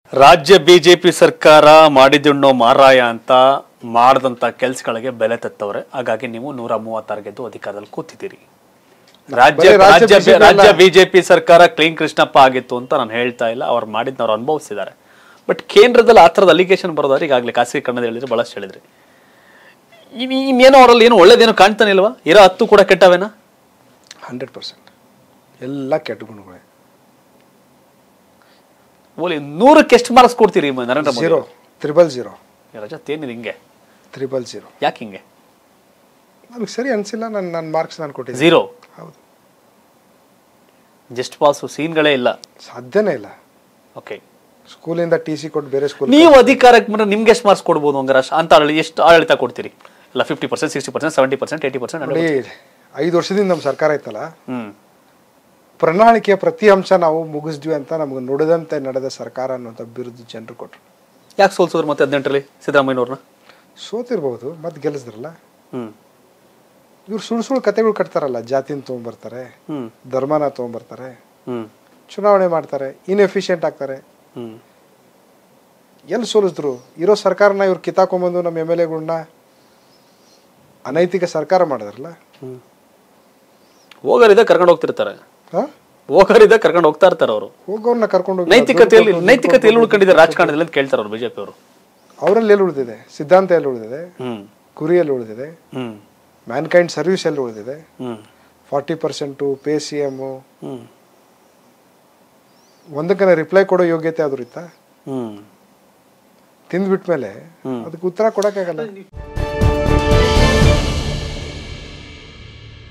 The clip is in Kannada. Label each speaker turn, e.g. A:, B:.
A: ರಾಜ್ಯ ಬಿಜೆಪಿ ಸರ್ಕಾರ ಮಾಡಿದುಣ್ಣೋ ಮಾರಾಯ ಅಂತ ಮಾಡದಂತ ಕೆಲ್ಸಗಳಿಗೆ ಬೆಲೆ ತೆತ್ತವ್ರೆ ಹಾಗಾಗಿ ನೀವು ನೂರ ಮೂವತ್ತಾರು ಗೆದ್ದು ಅಧಿಕಾರದಲ್ಲಿ ಕೂತಿದ್ದೀರಿ ರಾಜ್ಯ
B: ಬರೀ ರಾಜ್ಯ
A: ರಾಜ್ಯ
B: BJP ಅಲ್ಲ.
A: ರಾಜ್ಯ ಬಿಜೆಪಿ ಸರ್ಕಾರ ಕ್ಲೀನ್ ಕೃಷ್ಣಪ್ಪ ಆಗಿತ್ತು ಅಂತ ನಾನು ಹೇಳ್ತಾ ಇಲ್ಲ ಅವ್ರು ಮಾಡಿದ್ನ ಅವ್ರು ಅನುಭವಿಸಿದ್ದಾರೆ ಬಟ್ ಕೇಂದ್ರದಲ್ಲಿ ಆ ಥರದ ಅಲಿಗೇಷನ್ ಬರೋದಾದ್ರೆ ಈಗಾಗಲೇ ಖಾಸಗಿ ಕನ್ನಡ ಹೇಳಿದ್ರೆ ಬಹಳಷ್ಟು ಹೇಳಿದ್ರಿ ಇನ್- ಇನ್ನೇನೋ ಅವರಲ್ಲಿ ಏನು ಒಳ್ಳೇದೇನೋ ಕಾಣ್ತಾನೆ ಇಲ್ವಾ ಇರೋ ಹತ್ತು ಕೂಡ ಕೆಟ್ಟವೇನಾ
B: ಹಂಡ್ರೆಡ್ ಪರ್ಸೆಂಟ್ ಎಲ್ಲ ಕೆಟ್ಟ ಗುಣಗಳೇ
A: ಓಲಿ ನೂರಕ್ಕೆ ಎಷ್ಟು ಮಾರ್ಕ್ಸ್ ಕೊಡ್ತೀರಿ ಮ- Narendra Modi
B: zero triple zero
A: Rajat ಏನಿದೆ ಹಿಂಗೆ
B: ತ್ರಿಬಲ್ ಜೀರೋ
A: ಯಾಕೆ ಹಿಂಗೆ
B: ನನಗೆ ಸರಿ ಅನಿಸಿಲ್ಲ ನನ್ನ ನನ್ನ ಮಾರ್ಕ್ಸ್ ನಾನು ಕೊಟ್ಟಿದ್ದೆ
A: ಝೀರೋ
B: ಹೌದು
A: ಜಸ್ಟ್ ಪಾಸು ಸೀನ್ಗಳೇ ಇಲ್ಲ
B: ಸಾಧ್ಯನೇ ಇಲ್ಲ
A: ಓಕೆ
B: ಸ್ಕೂಲಿಂದ ಟಿ ಸಿ ಕೊಟ್ಟು ಬೇರೆ ಸ್ಕೂಲ್
A: ನೀವು ಅಧಿಕಾರಕ್ಕೆ ಬಂದ್ರೆ ನಿಮ್ಗೆ ಎಷ್ಟು ಮಾರ್ಕ್ಸ್ ಕೊಡ್ಬೋದು ಹಂಗಾರೆ ಅಷ್ಟ್- ಅಂತ ಆಡಳಿ- ಎಷ್ಟು ಆಡಳಿತ ಕೊಡ್ತೀರಿ ಇಲ್ಲ fifty percent sixty percent seventy percent eighty percent
B: ನೋಡಿ ಐದು ವರ್ಷದಿಂದ ನಮ್ಮ ಸರ್ಕಾರ ಐತಲ್ಲ
A: ಹ್ಮ್
B: ಪ್ರಣಾಳಿಕೆಯ ಪ್ರತಿ ಅಂಶ ನಾವು ಮುಗಿಸ್ದ್ವಿ ಅಂತ ನಮಗೆ ನುಡಿದಂತೆ ನಡೆದ ಸರ್ಕಾರ ಅನ್ನುವಂಥ ಬಿರುದು ಜನರು ಕೊಟ್ಟರು
A: ಯಾಕೆ ಸೋಲ್ಸಿದ್ರು ಮತ್ತೆ ಹದಿನೆಂಟರಲ್ಲಿ ಸಿದ್ದರಾಮಯ್ಯನವ್ರನ್ನ
B: ಸೋತಿರ್ಬೋದು ಮತ್ತೆ ಗೆಲ್ಲಿಸಿದ್ರಲ್ಲ
A: ಹ್ಮ್
B: ಇವ್ರು ಸುಳ್ಳು ಸುಳ್ಳು ಕತೆಗಳು ಕಟ್ತಾರಲ್ಲ ಜಾತಿನ ತೊಗೊಂಬರ್ತಾರೆ
A: ಹ್ಮ್
B: ಧರ್ಮನ ತೊಗೊಂಬರ್ತಾರೆ
A: ಹ್ಮ್
B: ಚುನಾವಣೆ ಮಾಡ್ತಾರೆ ಇನ್ಎಫಿಷಿಯೆಂಟ್ ಆಗ್ತಾರೆ
A: ಹ್ಮ್
B: ಎಲ್ಲಿ ಸೋಲಿಸಿದ್ರು ಇರೋ ಸರ್ಕಾರನ ಇವ್ರು ಕಿತ್ತಾಕೊಂಬಂದು ನಮ್ಮ ಎಮ್ ಎಲ್ ಎಗಳನ್ನ ಅನೈತಿಕ ಸರ್ಕಾರ ಮಾಡಿದ್ರಲ್ಲ
A: ಹ್ಮ್ ಹೋಗೋರಿದೆ ಕರ್ಕೊಂಡು ಹೋಗ್ತಿರ್ತಾರೆ
B: ಹಾ
A: ಹೋಗೋರಿದೆ ಕರ್ಕೊಂಡು ಹೋಗ್ತಾ ಇರ್ತಾರೆ ಅವರು
B: ಹೋಗೋರ್ನ ಕರ್ಕೊಂಡು ಹೋಗಿ
A: ನೈತಿಕತೆಯಲ್ಲಿ ನೈತಿಕತೆ ಎಲ್ಲಿ ಉಳ್ಕೊಂಡಿದ್ದಾರೆ ರಾಜಕಾರಣದಲ್ಲಿ ಅಂತ ಕೇಳ್ತಾರೆ ಅವ್ರು ಬಿಜೆಪಿ ಅವರು
B: ಅವರಲ್ಲಿ ಎಲ್ಲಿ ಉಳಿದಿದೆ ಸಿದ್ಧಾಂತ ಎಲ್ಲಿ ಉಳಿದಿದೆ
A: ಹ್ಮ್
B: ಗುರಿ ಎಲ್ಲಿ ಉಳಿದಿದೆ
A: ಹ್ಮ್
B: ಮ್ಯಾನ್ಕೈಂಡ್ ಸರ್ವಿಸ್ ಎಲ್ಲಿ ಉಳಿದಿದೆ
A: hmm
B: forty percent pay C M
A: hmm
B: ಒಂದಕ್ಕೆ ರಿಪ್ಲೈ ಕೊಡೋ ಯೋಗ್ಯತೆ ಆದ್ರೂ ಇತ್ತಾ
A: ಹ್ಮ್
B: ತಿಂದ್ಬಿಟ್ಮೇಲೆ ಅದಕ್ಕೆ ಉತ್ತರ ಕೊಡೋಕ್ಕಾಗಲ್ಲ